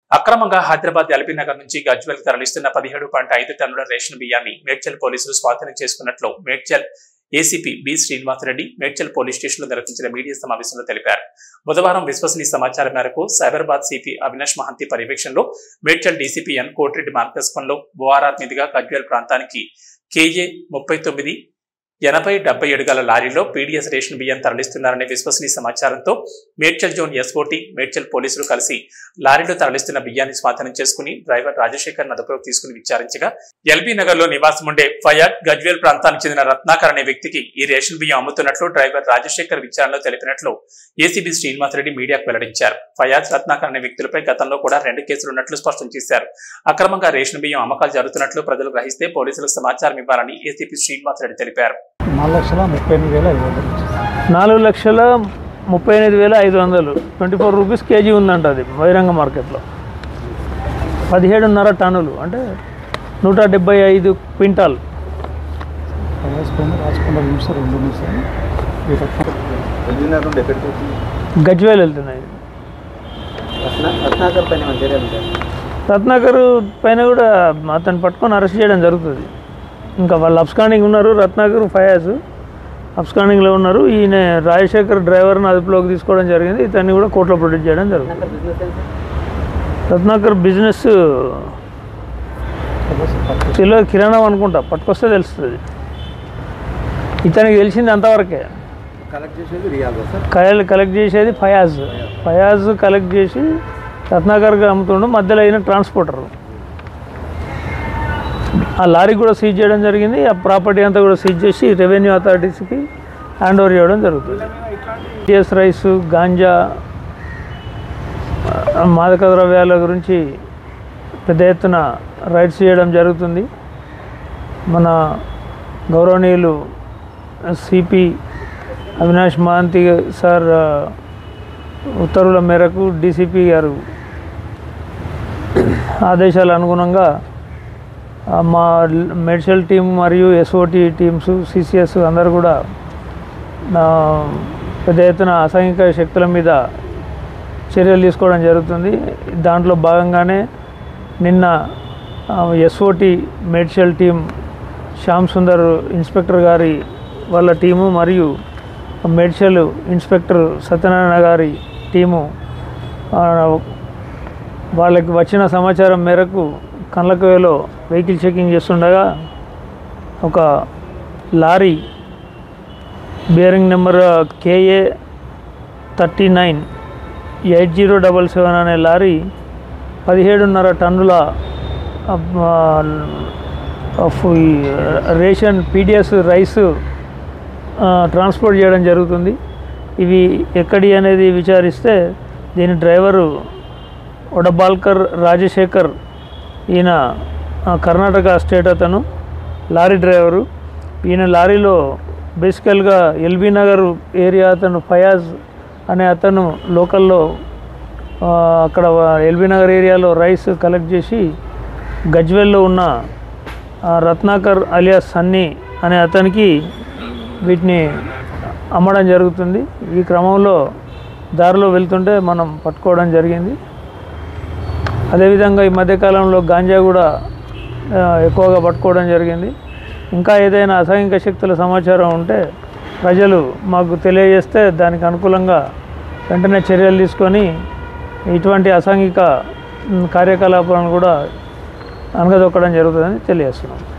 అక్రమంగా హైదరాబాద్ ఎల్బీ నగర్ నుంచి గజ్వెల్ తరలిస్తున్న పదిహేడు పాయింట్ ఐదు టన్నుల రేషన్ బియ్యాన్ని మేడ్చల్ పోలీసులు స్వాధీనం చేసుకున్నట్లు Medchal ACP B Srinivasa Reddy Medchal police స్టేషన్లో నిర్వహించిన మీడియా సమావేశంలో తెలిపారు బుధవారం విశ్వసనీయ సమాచారం మేరకు సైబరాబాద్ సిపి అవినాష్ మహంతి పర్యవేక్షణలో మేడ్చల్ డీసీపీ ఎన్ కోటిరెడ్డి మార్గదర్శకంలో బోఆర్ఆర్ మీదుగా గజ్వేల్ ప్రాంతానికి కేఏ ముప్పై తొమ్మిది ఎనభై డెబ్బై ఏడు గల లారీలో పీడీఎస్ రేషన్ బియ్యం తరలిస్తున్నారనే విశ్వసనీయ సమాచారంతో మేడ్చల్ జోన్ ఎస్ఓటీ మేడ్చల్ పోలీసులు కలిసి లారీలో తరలిస్తున్న బియ్యాన్ని స్వాధీనం చేసుకుని డ్రైవర్ రాజశేఖర్ అదుపులోకి తీసుకుని విచారించగా ఎల్బీ నగర్ లో నివాసం ఉండే ఫయాద్ గజ్వేల్ ప్రాంతానికి చెందిన రత్నాకర్ అనే వ్యక్తికి ఈ రేషన్ బియ్యం అమ్ముతున్నట్లు డ్రైవర్ రాజశేఖర్ విచారణలో తెలిపినట్లు ఏసీబీ శ్రీనివాసరెడ్డి మీడియాకు వెల్లడించారు ఫయాజ్ రత్నాకర్ అనే వ్యక్తులపై గతంలో కూడా రెండు కేసులు ఉన్నట్లు స్పష్టం చేశారు అక్రమంగా రేషన్ బియ్యం అమ్మకాలు జరుగుతున్నట్లు ప్రజలు గ్రహిస్తే పోలీసులకు సమాచారం ఇవ్వాలని ఏసీపీ శ్రీనివాసరెడ్డి తెలిపారు నాలుగు లక్షల ముప్పై ఎనిమిది వేల ఐదు వందలు వచ్చింది. నాలుగు లక్షల ముప్పై ఎనిమిది వేల ఐదు వందలు ట్వంటీ ఫోర్ రూపీస్ కేజీ ఉందంట అది బహిరంగ మార్కెట్లో పదిహేడున్నర టన్నులు అంటే నూట డెబ్బై ఐదు క్వింటాల్ రాజకొండ రాజకొండ నిమిషం రెండు నిమిషాలు ఈ రకం ఎల్బీనగర్ నుండి ఎక్కడికి వచ్చింది గజ్వేల్ వెళ్తున్నాయి రత్నా రత్నాకర్ పైన ఏమైనా చర్యలు ఉంటాయి రత్నాకర్ పైన కూడా అతను పట్టుకొని అరెస్ట్ చేయడం జరుగుతుంది ఇంకా వాళ్ళు అబ్స్కాండింగ్ ఉన్నారు రత్నాకర్ ఫయాజ్ అబ్స్కాండింగ్లో ఉన్నారు ఈయన రాజశేఖర్ డ్రైవర్ని అదుపులోకి తీసుకోవడం జరిగింది ఇతన్ని కూడా కోర్టులో ప్రొడ్యూస్ చేయడం జరుగుతుంది రత్నాకర్ బిజినెస్ తెలియదు కిరాణం అనుకుంటా పట్టుకొస్తే తెలుస్తుంది ఇతనికి తెలిసింది అంతవరకే కలెక్ట్ చేసేది రియాల్ సార్ కయల్ కలెక్ట్ చేసేది ఫయాజ్ ఫయాజ్ కలెక్ట్ చేసి రత్నాకర్గా అమ్ముతుండు మధ్యలో అయిన ట్రాన్స్పోర్టర్ ఆ లారీ కూడా సీజ్ చేయడం జరిగింది ఆ ప్రాపర్టీ అంతా కూడా సీజ్ చేసి రెవెన్యూ అథారిటీస్కి హ్యాండ్ ఓవర్ చేయడం జరుగుతుంది టిఎస్ రైస్ గాంజా ఆ, మాదక ద్రవ్యాల గురించి పెద్ద ఎత్తున రైడ్స్ చేయడం జరుగుతుంది మన గౌరవనీయులు సిపి అవినాష్ మహంతి సార్ ఆ, ఉత్తర్వుల మేరకు డీసీపీ గారు ఆదేశాల అనుగుణంగా ఆ, మా మెడికల్ టీం మరియు ఎస్ఓటి టీమ్స్ సిసిఎస్ అందరూ కూడా ఆ, పెద్ద ఎత్తున అసాంఘిక శక్తుల మీద చర్యలు తీసుకోవడం జరుగుతుంది దాంట్లో భాగంగానే నిన్న SOT medical team Shyam Sundar inspector గారి వాళ్ళ టీము మరియు మెడికల్ ఇన్స్పెక్టర్ సత్యనారాయణ గారి టీము ఆ, వాళ్ళకి వచ్చిన సమాచారం మేరకు కన్లకవేలో వెహికల్ చెకింగ్ చేస్తుండగా ఒక lorry bearing number KA thirty nine eight zero double seven అనే లారీ పదిహేడున్నర టన్నుల ఆ, ఆఫ్ ఈ రేషన్ పీడిఎస్ రైస్ ఆ, ట్రాన్స్పోర్ట్ చేయడం జరుగుతుంది ఇవి ఎక్కడి అనేది విచారిస్తే దీని డ్రైవరు ఒడబాల్కర్ రాజశేఖర్ ఈయన ఆ, కర్ణాటక స్టేట్ అతను లారీ డ్రైవరు ఈయన లారీలో బేసికల్గా ఎల్బీ నగర్ ఏరియా అతను ఫయాజ్ అనే అతను లోకల్లో ఆ, అక్కడ ఎల్బీ నగర్ ఏరియాలో రైస్ కలెక్ట్ చేసి గజ్వెల్లో ఉన్న ఆ, రత్నాకర్ అలియాస్ సన్నీ అనే అతనికి వీటిని అమ్మడం జరుగుతుంది ఈ క్రమంలో దారిలో వెళ్తుంటే మనం పట్టుకోవడం జరిగింది అదేవిధంగా ఈ మధ్యకాలంలో గాంజా కూడా ఆ, ఎక్కువగా పట్టుకోవడం జరిగింది ఇంకా ఏదైనా అసాంఘిక శక్తుల సమాచారం ఉంటే ప్రజలు మాకు తెలియజేస్తే దానికి అనుకూలంగా వెంటనే చర్యలు తీసుకొని ఇటువంటి అసాంఘిక మ్, కార్యకలాపాలను కూడా అనగదొక్కడం జరుగుతుందని తెలియజేస్తున్నాం